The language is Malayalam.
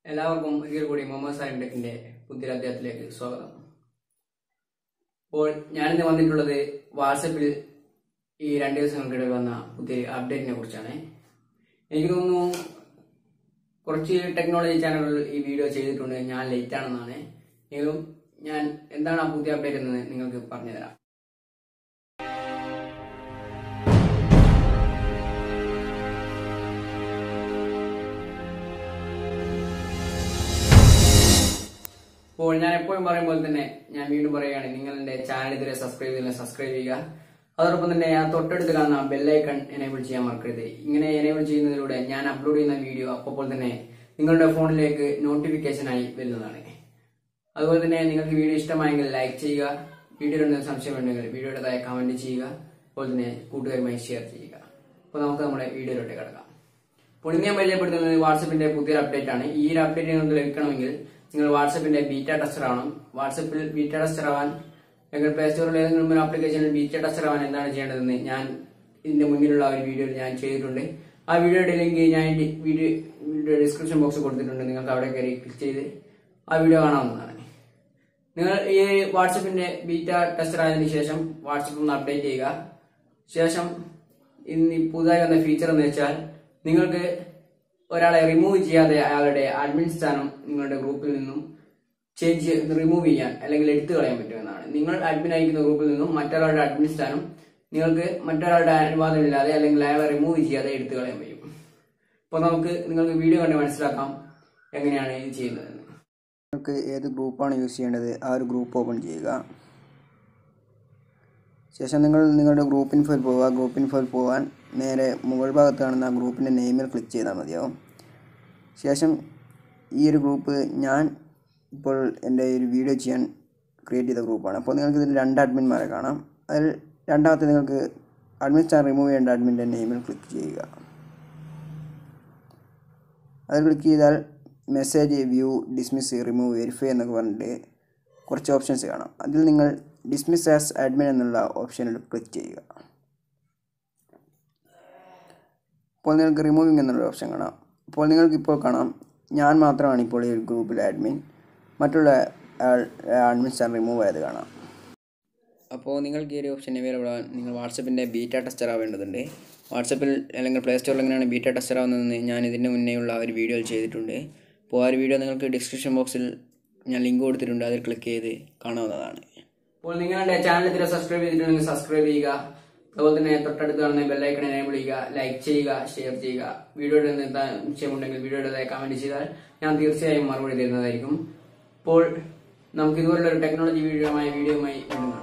എല്ലാവർക്കും ഒരിക്കൽ കൂടി മുഹമ്മദ് സാഹിബ് ടെക്കിന്റെ പുതിയ അദ്ദേഹത്തിലേക്ക് സ്വാഗതം അപ്പോൾ ഞാനിന്ന് വന്നിട്ടുള്ളത് വാട്സപ്പിൽ ഈ രണ്ട് ദിവസങ്ങൾക്കിടെ വന്ന പുതിയ അപ്ഡേറ്റിനെ കുറിച്ചാണ് എനിക്ക് തോന്നുന്നു കുറച്ച് ടെക്നോളജി ചാനലുകൾ ഈ വീഡിയോ ചെയ്തിട്ടുണ്ട് ഞാൻ ലേറ്റ് ആണെന്നാണ് എങ്കിലും ഞാൻ എന്താണ് ആ പുതിയ അപ്ഡേറ്റ് എന്ന് നിങ്ങൾക്ക് പറഞ്ഞുതരാം അപ്പോൾ ഞാൻ എപ്പോഴും പറയും പോലെ തന്നെ ഞാൻ വീണ്ടും പറയുകയാണ് നിങ്ങൾ എന്റെ ചാനൽ ഇതുവരെ സബ്സ്ക്രൈബ് ചെയ്തില്ല സബ്സ്ക്രൈബ് ചെയ്യുക അതോടൊപ്പം തന്നെ ആ തൊട്ടടുത്ത് കാണുന്ന ബെല്ലൈക്കൺ എനേബിൾ ചെയ്യാൻ മറക്കരുത് ഇങ്ങനെ എനേബിൾ ചെയ്യുന്നതിലൂടെ ഞാൻ അപ്ലോഡ് ചെയ്യുന്ന വീഡിയോ അപ്പോൾ തന്നെ നിങ്ങളുടെ ഫോണിലേക്ക് നോട്ടിഫിക്കേഷനായി വരുന്നതാണ് അതുപോലെ തന്നെ നിങ്ങൾക്ക് വീഡിയോ ഇഷ്ടമായെങ്കിൽ ലൈക്ക് ചെയ്യുക വീഡിയോയിൽ എന്തെങ്കിലും സംശയമുണ്ടെങ്കിൽ വീഡിയോയുടെ താഴെ കമന്റ് ചെയ്യുക അതുപോലെ തന്നെ കൂട്ടുകാരുമായി ഷെയർ ചെയ്യുക അപ്പോൾ നമുക്ക് നമ്മുടെ വീഡിയോയിലോട്ട് കിടക്കാം അപ്പോൾ ഇന്ന് ഞാൻ പരിചയപ്പെടുത്തുന്നത് വാട്സപ്പിന്റെ പുതിയൊരു അപ്ഡേറ്റ് ആണ് ഈ ഒരു അപ്ഡേറ്റ് നിങ്ങൾക്ക് ലഭിക്കണമെങ്കിൽ നിങ്ങൾ വാട്സപ്പിന്റെ ബീറ്റ ടെസ്റ്റർ ആവണം വാട്സപ്പിൽ ബീറ്റ ടെസ്റ്റർ ആവാൻ അല്ലെങ്കിൽ പ്ലേ സ്റ്റോറിൽ ഏതെങ്കിലും ഒരു ആപ്ലിക്കേഷനിൽ ബീറ്റ ടെസ്റ്റർ ആവാൻ എന്താണ് ചെയ്യേണ്ടതെന്ന് ഞാൻ ഇതിന്റെ മുന്നിലുള്ള ഒരു വീഡിയോയിൽ ഞാൻ ചെയ്തിട്ടുണ്ട് ആ വീഡിയോയുടെ ലിങ്ക് ഞാൻ ഈ വീഡിയോ വീഡിയോ ഡിസ്ക്രിപ്ഷൻ ബോക്സ് കൊടുത്തിട്ടുണ്ട് നിങ്ങൾക്ക് അവിടെ കയറി ക്ലിക്ക് ചെയ്ത് ആ വീഡിയോ കാണാവുന്നതാണ് നിങ്ങൾ ഈ വാട്സപ്പിന്റെ ബീറ്റ ടെസ്റ്റർ ആയതിനു ശേഷം വാട്സപ്പ് ഒന്ന് അപ്ഡേറ്റ് ചെയ്യുക ശേഷം ഇന്ന് പുതുതായി വന്ന ഫീച്ചർ എന്ന് വെച്ചാൽ നിങ്ങൾക്ക് ഒരാളെ റിമൂവ് ചെയ്യാതെ അയാളുടെ അഡ്മിൻ സ്ഥാനം നിങ്ങളുടെ ഗ്രൂപ്പിൽ നിന്നും ചേഞ്ച് റിമൂവ് ചെയ്യാൻ അല്ലെങ്കിൽ എടുത്തു കളയാൻ പറ്റുമെന്നാണ് നിങ്ങൾ അഡ്മിൻ അയക്കുന്ന ഗ്രൂപ്പിൽ നിന്നും മറ്റൊരാളുടെ അഡ്മിൻ സ്ഥാനം നിങ്ങൾക്ക് മറ്റൊരാളുടെ അനുവാദമില്ലാതെ അല്ലെങ്കിൽ അയാളെ റിമൂവ് ചെയ്യാതെ എടുത്തു കളയാൻ പറ്റും അപ്പോൾ നമുക്ക് നിങ്ങൾക്ക് വീഡിയോ കണ്ട് മനസ്സിലാക്കാം എങ്ങനെയാണ് ഇത് ചെയ്യുന്നതെന്ന് നിങ്ങൾക്ക് ഏത് ഗ്രൂപ്പാണ് യൂസ് ചെയ്യേണ്ടത് ആ ഒരു ഗ്രൂപ്പ് ഓപ്പൺ ചെയ്യുക ശേഷം നിങ്ങൾ നിങ്ങളുടെ ഗ്രൂപ്പ് ഇൻഫോയിൽ പോവുക ഗ്രൂപ്പ് ഇൻഫോയിൽ പോകാൻ നേരെ മുകൾ ഭാഗത്ത് കാണുന്ന ആ ഗ്രൂപ്പിൻ്റെ നെയിമിൽ ക്ലിക്ക് ചെയ്താൽ മതിയാവും ശേഷം ഈ ഒരു ഗ്രൂപ്പ് ഞാൻ ഇപ്പോൾ എൻ്റെ ഒരു വീഡിയോ ചെയ്യാൻ ക്രിയേറ്റ് ചെയ്ത ഗ്രൂപ്പാണ് അപ്പോൾ നിങ്ങൾക്ക് ഇതിൽ രണ്ട് അഡ്മിന്മാരെ കാണാം അതിൽ രണ്ടാമത്തെ നിങ്ങൾക്ക് അഡ്മിൻ സ്റ്റാർ റിമൂവ് ചെയ്യേണ്ട അഡ്മിൻ്റെ നെയിമിൽ ക്ലിക്ക് ചെയ്യുക അത് ക്ലിക്ക് ചെയ്താൽ message view dismiss remove verify എന്നൊക്കെ പറഞ്ഞിട്ട് കുറച്ച് ഓപ്ഷൻസ് കാണാം അതിൽ നിങ്ങൾ ഡിസ്മിസ് ആസ് അഡ്മിൻ എന്നുള്ള ഓപ്ഷനിൽ ക്ലിക്ക് ചെയ്യുക അപ്പോൾ നിങ്ങൾക്ക് റിമൂവിങ് എന്നുള്ള ഓപ്ഷൻ കാണാം അപ്പോൾ നിങ്ങൾക്ക് ഇപ്പോൾ കാണാം ഞാൻ മാത്രമാണ് ഇപ്പോൾ ഈ ഗ്രൂപ്പിലെ അഡ്മിൻ മറ്റുള്ള അഡ്മിൻ സ്റ്റാർ റിമൂവ് ആയത് കാണാം അപ്പോൾ നിങ്ങൾക്ക് ഈ ഒരു ഓപ്ഷൻ അവൈലബിൾ ആവാൻ നിങ്ങൾ വാട്സപ്പിൻ്റെ ബീറ്റ ടെസ്റ്റർ ആവേണ്ടതുണ്ട് വാട്സപ്പിൽ അല്ലെങ്കിൽ പ്ലേ സ്റ്റോറിൽ എങ്ങനെയാണ് ബീറ്റ ടെസ്റ്റർ ആവുന്നതെന്ന് ഞാൻ ഇതിൻ്റെ മുന്നേയുള്ള ഒരു വീഡിയോയിൽ ചെയ്തിട്ടുണ്ട് അപ്പോൾ ആ ഒരു വീഡിയോ നിങ്ങൾക്ക് ഡിസ്ക്രിപ്ഷൻ ബോക്സിൽ ഞാൻ ലിങ്ക് കൊടുത്തിട്ടുണ്ട് അതിൽ ക്ലിക്ക് ചെയ്ത് കാണാവുന്നതാണ് അപ്പോൾ നിങ്ങളുടെ ചാനൽ ഇതിൽ സബ്സ്ക്രൈബ് ചെയ്തിട്ടുണ്ടെങ്കിൽ സബ്സ്ക്രൈബ് ചെയ്യുക അതുപോലെ തന്നെ തൊട്ടടുത്ത് കാണുന്ന ബെല്ലൈക്കൺ എനേബിൾ ചെയ്യുക ലൈക്ക് ചെയ്യുക ഷെയർ ചെയ്യുക വീഡിയോയുടെ എന്താ വിഷയമുണ്ടെങ്കിൽ വീഡിയോയുടെ കമൻറ്റ് ചെയ്താൽ ഞാൻ തീർച്ചയായും മറുപടി തരുന്നതായിരിക്കും അപ്പോൾ നമുക്ക് ഇതുപോലുള്ള ഒരു ടെക്നോളജി വീഡിയോയുമായി വീഡിയോയുമായി വീണ്ടും